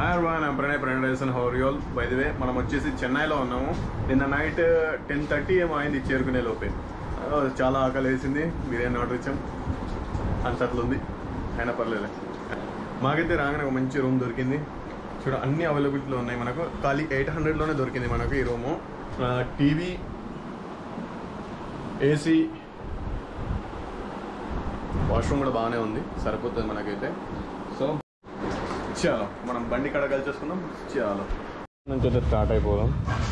Hi one I'm Pranay Pranay హోరియోల్ by the way మనం వచ్చేసి చెన్నైలో ఉన్నాము నిన్న నైట్ టెన్ థర్టీ ఏమో అయింది చేరుకునే లోపే ఆ, చాలా ఆకలి వేసింది బిర్యానీ ఆర్డర్ ఇచ్చాం అంతట్లు ఉంది అయినా పర్లేదు మాకైతే రాగానే ఒక మంచి రూమ్ దొరికింది చూడ అన్ని అవైలబిలిటీలో ఉన్నాయి మనకు ఖాళీ ఎయిట్ హండ్రెడ్లోనే దొరికింది మనకు ఈ రూము టీవీ ఏసీ వాష్రూమ్ కూడా బాగానే ఉంది సరిపోతుంది మనకైతే సో చాలు మనం బండి కడ కలిసేసుకుందాం చాలు నుంచి అయితే స్టార్ట్ అయిపోదాం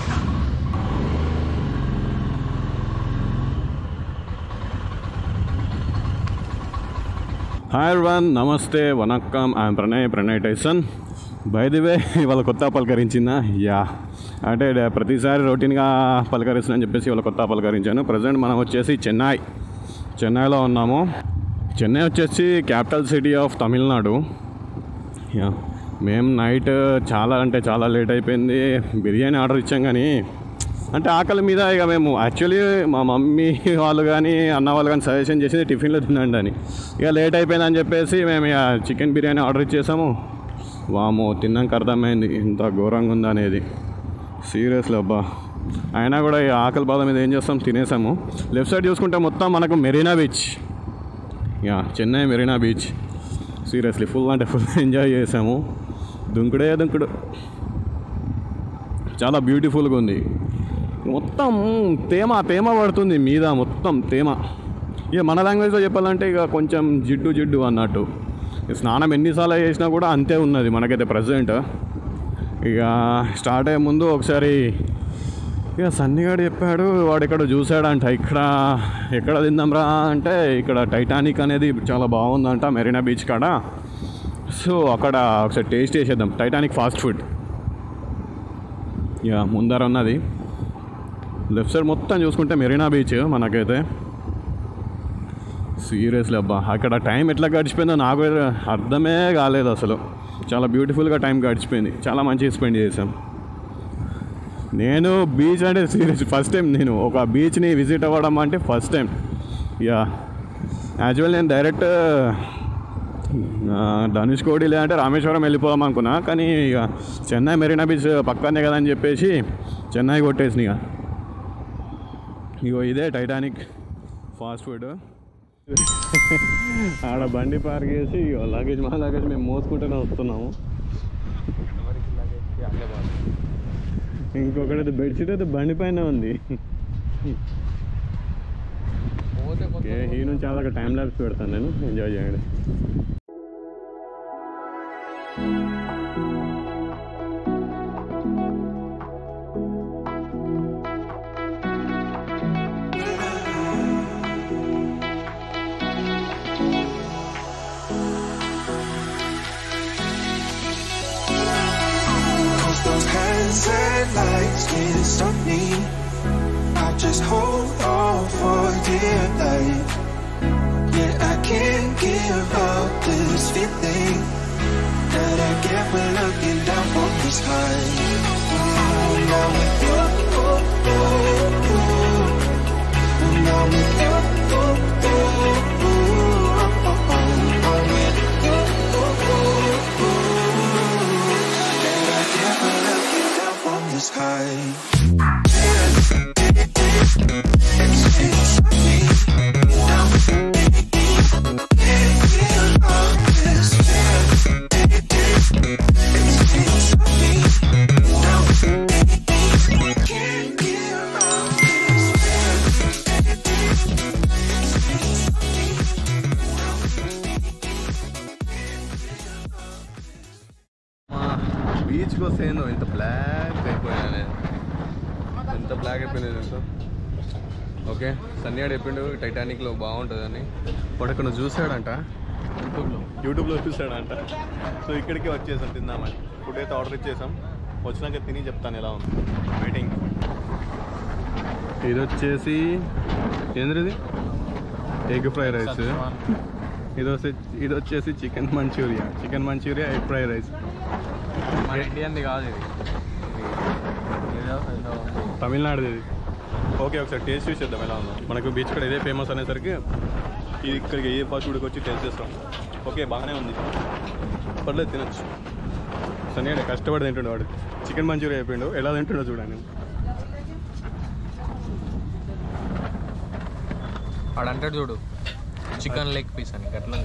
హాయ్ వన్ నమస్తే వనక్కం I'm Pranay Pranay Tyson by the way ఇవాళ కొత్త పలకరించిందా యా అంటే డ- ప్రతిసారి రొటీన్గా పలకరిస్తుందని చెప్పేసి ఇవాళ కొత్త పలకరించాను ప్రజెంట్ మనం వచ్చేసి చెన్నై చెన్నైలో ఉన్నాము చెన్నై వచ్చేసి capital city of Tamil Nadu yeah మేము నైట్ చాలా అంటే చాలా లేట్ అయిపోయింది బిర్యానీ ఆర్డర్ ఇచ్చాం కానీ అంటే ఆకలి మీద ఇక మేము యాక్చువల్లీ మా మమ్మీ వాళ్ళు కానీ అన్న వాళ్ళు కానీ సజెషన్ చేసింది టిఫిన్లో తినండి అని ఇక లేట్ అయిపోయిందని చెప్పేసి మేము ఇక చికెన్ బిర్యానీ ఆర్డర్ ఇచ్చేసాము వామో తిన్నాక అర్థమైంది ఇంత ఘోరంగా ఉంది అనేది సీరియస్లీ అబ్బా అయినా కూడా ఈ ఆకలి బాధ మీద ఏం చేస్తాం తినేసాము లెఫ్ట్ సైడ్ చూసుకుంటే మొత్తం మనకు Marina beach yeah Chennai Marina beach seriously full అంటే ఫుల్ ఎంజాయ్ చేసాము దుంకుడే దుంకుడు చాలా బ్యూటిఫుల్గా ఉంది మొత్తం తేమ తేమ పడుతుంది మీద మొత్తం తేమ ఇక మన లాంగ్వేజ్లో చెప్పాలంటే ఇక కొంచెం జిడ్డు జిడ్డు అన్నట్టు ఈ స్నానం ఎన్నిసార్లు చేసినా కూడా అంతే ఉన్నది మనకైతే ప్రజెంట్ ఇక స్టార్ట్ అయ్యే ముందు ఒకసారి ఇక సన్నిగాడు చెప్పాడు వాడు ఇక్కడ చూశాడంట ఇక్కడ ఎక్కడ తిందాంరా అంటే ఇక్కడ టైటానిక్ అనేది చాలా బాగుందంట మెరీనా బీచ్ కాడ సో అక్కడ ఒకసారి టేస్ట్ చేసేద్దాం టైటానిక్ ఫాస్ట్ ఫుడ్ ఇక ముందర ఉన్నది లెఫ్ట్ సైడ్ మొత్తం చూసుకుంటే మెరీనా బీచ్ మనకైతే సీరియస్లీ అబ్బా అక్కడ టైం ఎట్లా గడిచిపోయిందో నాకు అర్థమే కాలేదు అసలు చాలా బ్యూటిఫుల్గా టైం గడిచిపోయింది చాలా మంచిగా స్పెండ్ చేసాం నేను బీచ్ అంటే సీరియస్ ఫస్ట్ టైం నేను ఒక బీచ్ని విజిట్ అవ్వడం అంటే ఫస్ట్ టైం యా యాక్చువల్ నేను డైరెక్ట్ ధనుష్కోడి లేదంటే రామేశ్వరం వెళ్ళిపోదాం అనుకున్నా కానీ ఇక చెన్నై మెరీనా బీచ్ పక్కనే కదా అని చెప్పేసి చెన్నై కొట్టేసిన ఇక ఇగో ఇదే టైటానిక్ ఫాస్ట్ ఫుడ్ ఆడ బండి పార్క్ చేసి ఇగో లగేజ్ మా లగేజ్ మేము మోసుకుంటూనే వస్తున్నాము ఇంకొకటి అయితే బెడ్షీట్ అయితే బండి పైన ఉంది ఓకే ఈ నుంచి చాలా టైం ల్యాబ్స్ పెడతాను నేను ఎంజాయ్ చేయండి Cause those hands and lights can't stop me. I just hold on for dear life. Yeah, I can't give up this feeling that I get when looking down from the sky. Ooh, now with you, ooh, ooh, ooh. Now with you, ooh, ooh, ooh. Now with you, ooh, ooh, ooh. That I get when looking down from the sky. బీచ్కి వస్తే ఏందో ఇంత black అయిపోయాను నేను ఎంత black అయిపోయింది తెలుసు okay సన్యాడు చెప్పిండు టైటానిక్లో బాగుంటుందని వాడు అక్కడ చూసాడంట యూట్యూబ్లో యూట్యూబ్లో చూసాడంట సో ఇక్కడికి వచ్చేసాం తిందామని ఫుడ్ అయితే ఆర్డర్ ఇచ్చేసాం వచ్చినాక తిని చెప్తాను ఎలా ఉంది వెయిటింగ్ ఇది వచ్చేసి ఏంద్రిది ఎగ్ ఫ్రై రైస్ ఇది వచ్చి ఇది వచ్చేసి chicken Manchuria chicken Manchuria egg fry rice మన ఇండియన్ది కాదు ఇది ఏదో ఏదో ఉంది. తమిళనాడుది ఇది ఓకే ఒకసారి టేస్ట్ చూసేద్దాం ఎలా ఉందో మనకు బీచ్ కూడా ఇదే ఫేమస్ అనేసరికి ఇది ఇక్కడికి ఏ ఫాస్ట్ ఫుడ్కి వచ్చి టేస్ట్ చేస్తాం ఓకే బాగానే ఉంది పర్లేదు తినచ్చు సన్నీ కష్టపడి తింటుండే వాడు చికెన్ మంచూరియా అయిపోయిండు ఎలా తింటుండో చూడండి వాడు అంటాడు చూడు చికెన్ లెగ్ పీస్ అని అట్లా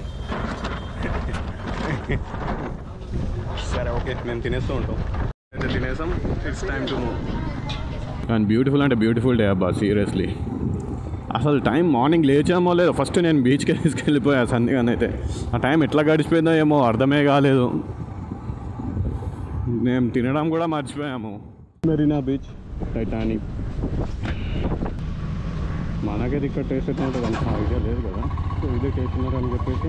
సరే ఓకే మేము తినేస్తూ ఉంటాం అయితే తినేసాం ఇట్స్ టైం టు మూవ్ కానీ బ్యూటిఫుల్ అంటే బ్యూటిఫుల్ డే అబ్బా సీరియస్లీ అసలు టైం మార్నింగ్ లేచామో లేదో ఫస్ట్ నేను బీచ్కి తీసుకెళ్ళిపోయా సందిగానే అయితే ఆ టైం ఎట్లా గడిచిపోయిందో ఏమో అర్థమే కాలేదు మేము తినడం కూడా మర్చిపోయాము మెరీనా బీచ్ టైటానిక్ మనకైతే ఇక్కడ టేస్ట్ ఎట్లా ఉంటుంది అంత ఐడియా లేదు కదా సో ఇదే టేస్ట్ అని చెప్పేసి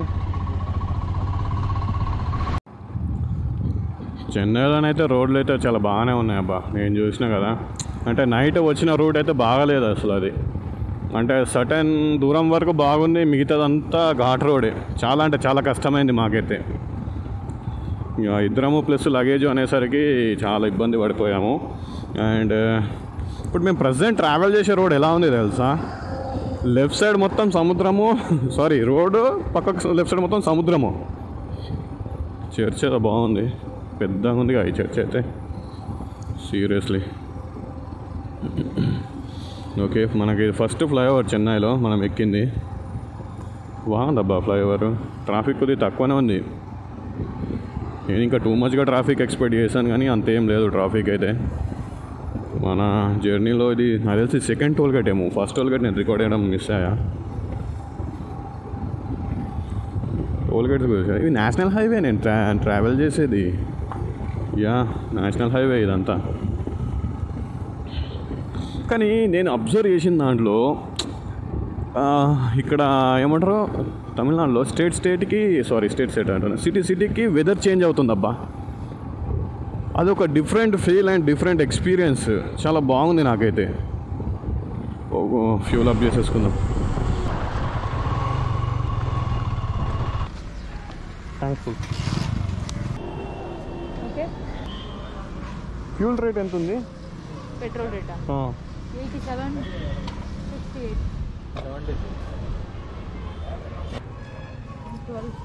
చెన్నైలోనైతే రోడ్లు అయితే చాలా బాగానే ఉన్నాయి అబ్బా నేను చూసిన కదా అంటే నైట్ వచ్చిన రూట్ అయితే బాగాలేదు అసలు అది అంటే సటన్ దూరం వరకు బాగుంది మిగతాదంతా ఘాట్ రోడే చాలా అంటే చాలా కష్టమైంది మాకైతే ఇక ఇద్దరము ప్లస్ లగేజ్ అనేసరికి చాలా ఇబ్బంది పడిపోయాము అండ్ ఇప్పుడు మేము ప్రజెంట్ ట్రావెల్ చేసే రోడ్ ఎలా ఉంది తెలుసా లెఫ్ట్ సైడ్ మొత్తం సముద్రము సారీ రోడ్డు పక్కకు లెఫ్ట్ సైడ్ మొత్తం సముద్రము చర్చ్ ఏదో బాగుంది పెద్దగా ఉంది ఈ చర్చ్ అయితే సీరియస్లీ ఓకే మనకి ఫస్ట్ ఫ్లైఓవర్ చెన్నైలో మనం ఎక్కింది బాగుందబ్బా ఫ్లైఓవర్ ట్రాఫిక్ కొద్దిగా తక్కువనే ఉంది నేను ఇంకా టూ మచ్గా ట్రాఫిక్ ఎక్స్పెక్ట్ చేశాను కానీ అంతేం లేదు ట్రాఫిక్ అయితే మన జర్నీలో ఇది నాకు తెలిసి సెకండ్ టోల్ గేట్ ఏమో ఫస్ట్ టోల్ గేట్ నేను రికార్డ్ చేయడం మిస్ అయ్యా టోల్ గేట్స్ గురించి ఇది నేషనల్ హైవే నేను ట్రా ట్రావెల్ చేసేది యా నేషనల్ హైవే ఇదంతా కానీ నేను అబ్జర్వ్ చేసిన దాంట్లో ఆ, ఇక్కడ ఏమంటారు తమిళనాడులో స్టేట్ స్టేట్కి సారీ స్టేట్ స్టేట్ అంటున్నా సిటీ సిటీకి వెదర్ చేంజ్ అవుతుందబ్బా అదొక different feel and different experience చాలా బాగుంది నాకైతే ఫ్యూల్ అప్ చేసేసుకుందాం థ్యాంక్ఫుల్ ఓకే ఫ్యూల్ రేట్ ఎంత ఉంది పెట్రోల్ రేటా eighty seven fifty eight twelve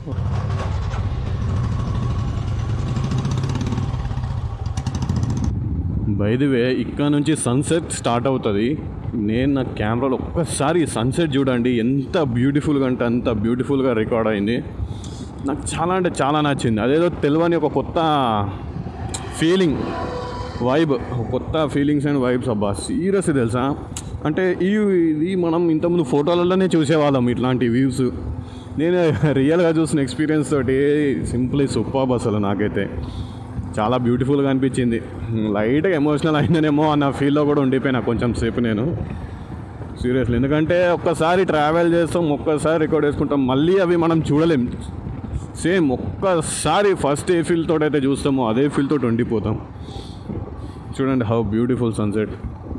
by the way ఇక్కడ నుంచి సన్సెట్ స్టార్ట్ అవుతుంది నేను నా కెమెరాలో ఒక్కసారి సన్సెట్ చూడండి ఎంత బ్యూటిఫుల్గా అంటే అంత బ్యూటిఫుల్గా రికార్డ్ అయింది నాకు చాలా అంటే చాలా నచ్చింది అదేదో తెలియని ఒక కొత్త ఫీలింగ్ వైబ్ కొత్త ఫీలింగ్స్ అండ్ వైబ్స్ అబ్బా సీరియస్ తెలుసా అంటే ఈ ఇది మనం ఇంతకుముందు ఫోటోలలోనే చూసేవాళ్ళం ఇట్లాంటి వ్యూస్ నేను రియల్గా చూసిన ఎక్స్పీరియన్స్ తోటి సింప్లీ సూపర్ అసలు నాకైతే చాలా బ్యూటిఫుల్గా అనిపించింది లైట్గా ఎమోషనల్ అయినానేమో అన్న ఫీల్లో కూడా ఉండిపోయినా కొంచెం సేపు నేను సీరియస్లీ ఎందుకంటే ఒక్కసారి ట్రావెల్ చేస్తాం ఒక్కసారి రికార్డ్ చేసుకుంటాం మళ్ళీ అవి మనం చూడలేం సేమ్ ఒక్కసారి ఫస్ట్ ఏ ఫీల్ తోటి అయితే చూస్తామో అదే ఫీల్ తోటి ఉండిపోతాం చూడండి హౌ బ్యూటిఫుల్ సన్సెట్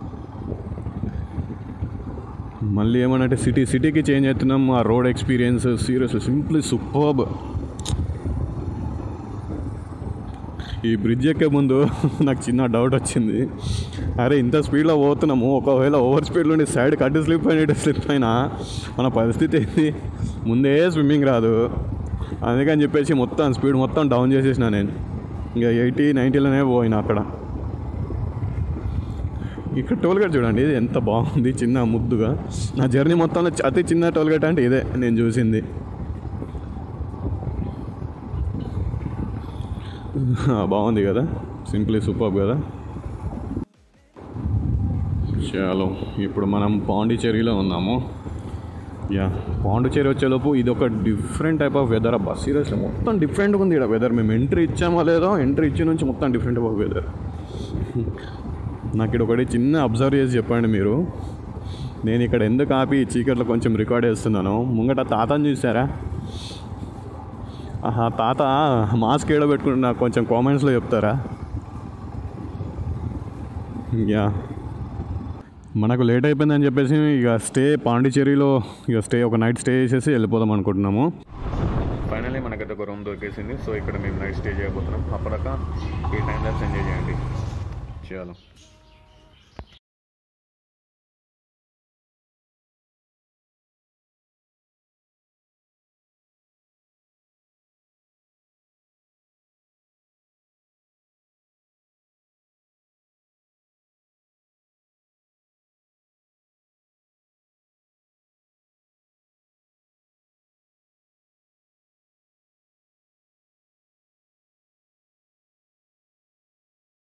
మళ్ళీ ఏమనంటే సిటీ సిటీకి చేంజ్ అవుతున్నాం ఆ road experience seriously simply superb ఈ బ్రిడ్జ్ ఎక్కే ముందు నాకు చిన్న డౌట్ వచ్చింది అరే ఇంత స్పీడ్లో పోతున్నాము ఒకవేళ ఓవర్ స్పీడ్లో ఉండి సైడ్ కట్టి స్లిప్ అయినట్టు స్లిప్ అయినా మన పరిస్థితి ఏంటి ముందే స్విమ్మింగ్ రాదు అందుకని చెప్పేసి మొత్తం స్పీడ్ మొత్తం డౌన్ చేసేసిన నేను ఇంకా ఎయిటీ నైంటీలోనే పోయినా అక్కడ ఇక్కడ టోల్ గేట్ చూడండి ఇది ఎంత బాగుంది చిన్న ముద్దుగా నా జర్నీ మొత్తంలో అతి చిన్న టోల్ గేట్ అంటే ఇదే నేను చూసింది బాగుంది కదా సింప్లీ సూపర్ కదా చాలు ఇప్పుడు మనం పాండిచేరిలో ఉన్నాము యా పాండిచేరి వచ్చేలోపు ఇది ఒక డిఫరెంట్ టైప్ ఆఫ్ వెదర్ అబ్బా సీరియస్లీ మొత్తం డిఫరెంట్గా ఉంది ఇక్కడ వెదర్ మేము ఎంట్రీ ఇచ్చామో లేదో ఎంట్రీ ఇచ్చి నుంచి మొత్తం డిఫరెంట్ టైప్ ఆఫ్ వెదర్ నాకు ఇక్కడ ఒకటి చిన్న అబ్జర్వ్ చేసి చెప్పండి మీరు నేను ఇక్కడ ఎందుకు ఆపి ఈ చీకట్లో కొంచెం రికార్డ్ చేస్తున్నాను ముంగట తాతని చూసారా ఆహా తాత మాస్క్ ఏడో పెట్టుకుంటున్నా కొంచెం కామెంట్స్లో చెప్తారా యా మనకు లేట్ అయిపోయిందని చెప్పేసి ఇక స్టే పాండిచేరిలో ఇక స్టే ఒక నైట్ స్టే చేసేసి వెళ్ళిపోదాం అనుకుంటున్నాము ఫైనల్లీ మనకైతే ఒక రూమ్ దొరికేసింది సో ఇక్కడ మేము నైట్ స్టే చేయబోతున్నాం అప్పటిదాకా ఈ టైం ఎంజాయ్ చేయండి చాలు